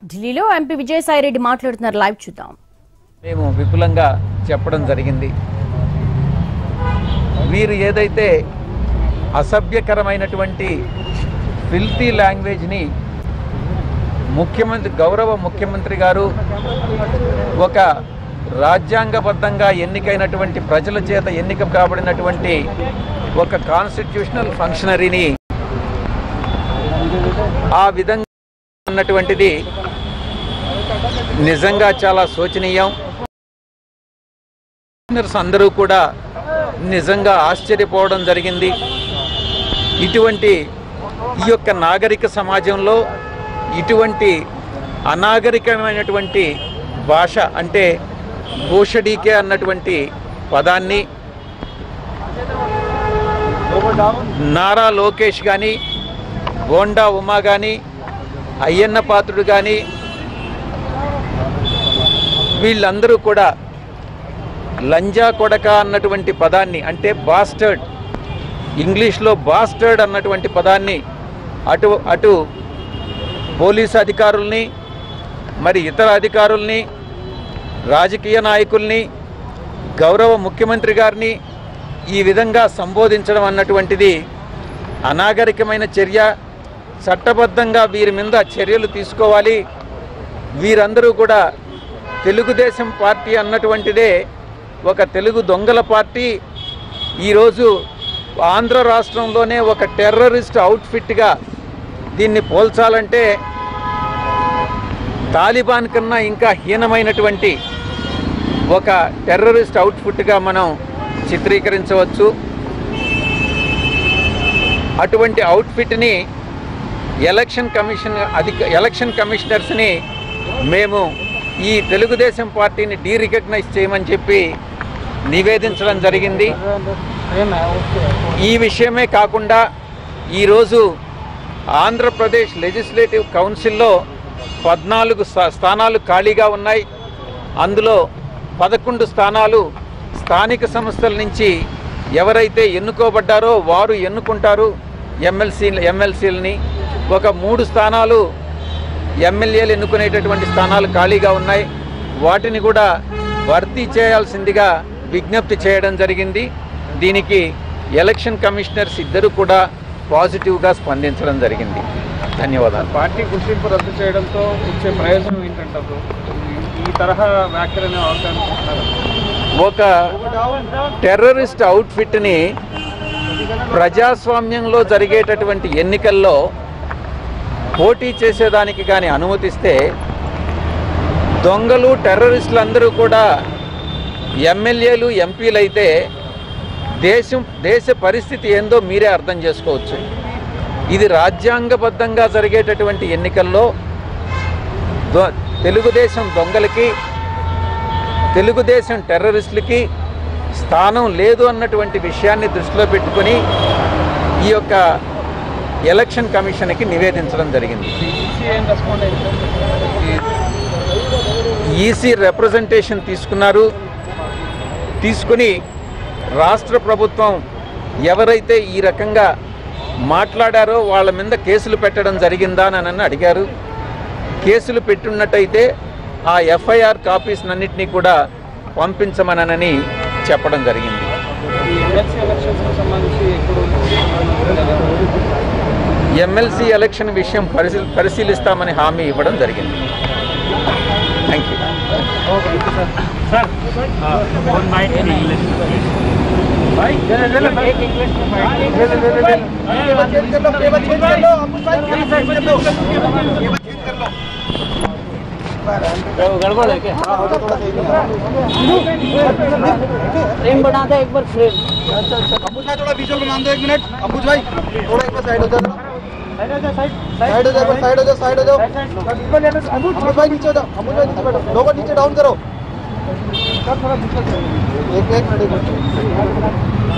ఢిల్లీలో ఎంపీ విజయసాయిరెడ్డి మాట్లాడుతున్నారు లైవ్ చూద్దాం మేము విపులంగా చెప్పడం జరిగింది వీరు ఏదైతే అసభ్యకరమైనటువంటి ఫిల్తీ లాంగ్వేజ్ని ముఖ్యమంత్రి గౌరవ ముఖ్యమంత్రి గారు ఒక రాజ్యాంగబద్ధంగా ఎన్నికైనటువంటి ప్రజల చేత ఎన్నిక కాబడినటువంటి ఒక కాన్స్టిట్యూషనల్ ఫంక్షనరీని ఆ విధంగా అన్నటువంటిది నిజంగా చాలా శోచనీయం లిజనర్స్ అందరూ కూడా నిజంగా ఆశ్చర్యపోవడం జరిగింది ఇటువంటి ఈ యొక్క నాగరిక సమాజంలో ఇటువంటి అనాగరికమైనటువంటి భాష అంటే భూషడీకే అన్నటువంటి పదాన్ని నారా లోకేష్ కానీ బోండా ఉమా కానీ అయ్యన్న పాత్రుడు కానీ వీళ్ళందరూ కూడా లంజా కొడక అన్నటువంటి పదాన్ని అంటే బాస్టర్డ్ ఇంగ్లీష్లో బాస్టర్డ్ అన్నటువంటి పదాన్ని అటు అటు పోలీస్ అధికారుల్ని మరి ఇతర అధికారుల్ని రాజకీయ నాయకుల్ని గౌరవ ముఖ్యమంత్రి గారిని ఈ విధంగా సంబోధించడం అన్నటువంటిది అనాగరికమైన చర్య చట్టబద్ధంగా వీరి మీద చర్యలు తీసుకోవాలి వీరందరూ కూడా తెలుగుదేశం పార్టీ అన్నటువంటిదే ఒక తెలుగు దొంగల పార్టీ ఈరోజు ఆంధ్ర రాష్ట్రంలోనే ఒక టెర్రరిస్ట్ అవుట్ఫిట్గా దీన్ని పోల్చాలంటే తాలిబాన్ కన్నా ఇంకా హీనమైనటువంటి ఒక టెర్రరిస్ట్ అవుట్ఫిట్గా మనం చిత్రీకరించవచ్చు అటువంటి అవుట్ఫిట్ని ఎలక్షన్ కమిషన్ అధిక ఎలక్షన్ కమిషనర్స్ని మేము ఈ తెలుగుదేశం పార్టీని డీ రికగ్నైజ్ చేయమని చెప్పి నివేదించడం జరిగింది ఈ విషయమే కాకుండా ఈరోజు ఆంధ్రప్రదేశ్ లెజిస్లేటివ్ కౌన్సిల్లో పద్నాలుగు స్థా- స్థానాలు ఖాళీగా ఉన్నాయి అందులో పదకొండు స్థానాలు స్థానిక సంస్థల నుంచి ఎవరైతే ఎన్నుకోబడ్డారో వారు ఎన్నుకుంటారు ఎమ్మెల్సీ ఎమ్మెల్సీలని ఒక మూడు స్థానాలు ఎమ్మెల్యేలు ఎన్నుకునేటటువంటి స్థానాలు ఖాళీగా ఉన్నాయి వాటిని కూడా భర్తీ చేయాల్సిందిగా విజ్ఞప్తి చేయడం జరిగింది దీనికి ఎలక్షన్ కమిషనర్స్ ఇద్దరు కూడా పాజిటివ్గా స్పందించడం జరిగింది ధన్యవాదాలు పార్టీ గుర్తింపు రద్దు చేయడంతో వచ్చే ప్రయోజనం ఏంటంటారు ఈ- ఈ తరహా వ్యాఖ్యలనే అవకాశం ఒక టెర్రరిస్ట్ అవుట్ఫిట్ని ప్రజాస్వామ్యంలో జరిగేటటువంటి ఎన్నికల్లో పోటీ చేసేదానికి కానీ అనుమతిస్తే దొంగలు టెర్రరిస్టులు అందరూ కూడా ఎమ్మెల్యేలు ఎంపీలు అయితే దేశం దేశ పరిస్థితి ఏందో మీరే అర్థం చేసుకోవచ్చు ఇది రాజ్యాంగబద్ధంగా జరిగేటటువంటి ఎన్నికల్లో దొ- తెలుగుదేశం దొంగలకి తెలుగుదేశం టెర్రరిస్టులకి స్థానం లేదు అన్నటువంటి విషయాన్ని దృష్టిలో పెట్టుకొని ఈ యొక్క ఎలక్షన్ కమిషన్కి నివేదించడం జరిగింది ఈసీ ఏం రెస్పాండ్ అయింది ఈసీ రిప్రజెంటేషన్ తీసుకున్నారు తీసుకుని రాష్ట్ర ప్రభుత్వం ఎవరైతే ఈ రకంగా మాట్లాడారో వాళ్ళ మీద కేసులు పెట్టడం జరిగిందా అని నన్ను అడిగారు కేసులు పెట్టున్నట్టయితే ఆ ఎఫ్ఐఆర్ కాపీస్ అన్నింటినీ కూడా పంపించమనని చెప్పడం జరిగింది ఈ ఎమ్మెల్సీ ఎలక్షన్స్ సంబంధించి ఎప్పుడు ఎమ్మెల్సీ ఎలక్షన్ విషయం పరిశీ పరిశీలిస్తామని హామీ ఇవ్వడం జరిగింది థ్యాంక్ యూ गड़बड़ है क्या ఫ్రేమ్ బనా एक बार फ्रेम अबूज भाई थोड़ा विजुअल बना दो एक मिनट अबूज भाई थोड़ा एक बार साइड हो जाओ साइड हो जाओ साइड हो जाओ साइड हो जाओ अबूज भाई नीचे हो जाओ अबूज भाई नीचे बैठो लोगों नीचे डाउन करो एक एक मिनट एक मिनट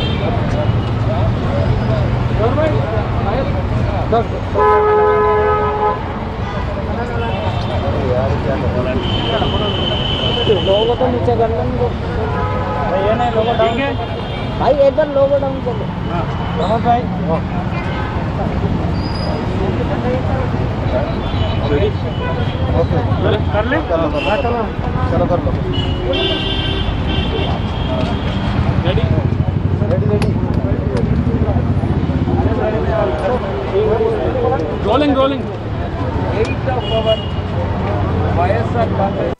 लोगों को नीचे कर लेंगे ये नहीं लोगों ठीक है भाई एक बार लोगो डाउन कर लो बहुत भाई ओके कर ले चलो चलो चलो कर लो ready ready ready rolling rolling eight of our YSR Congress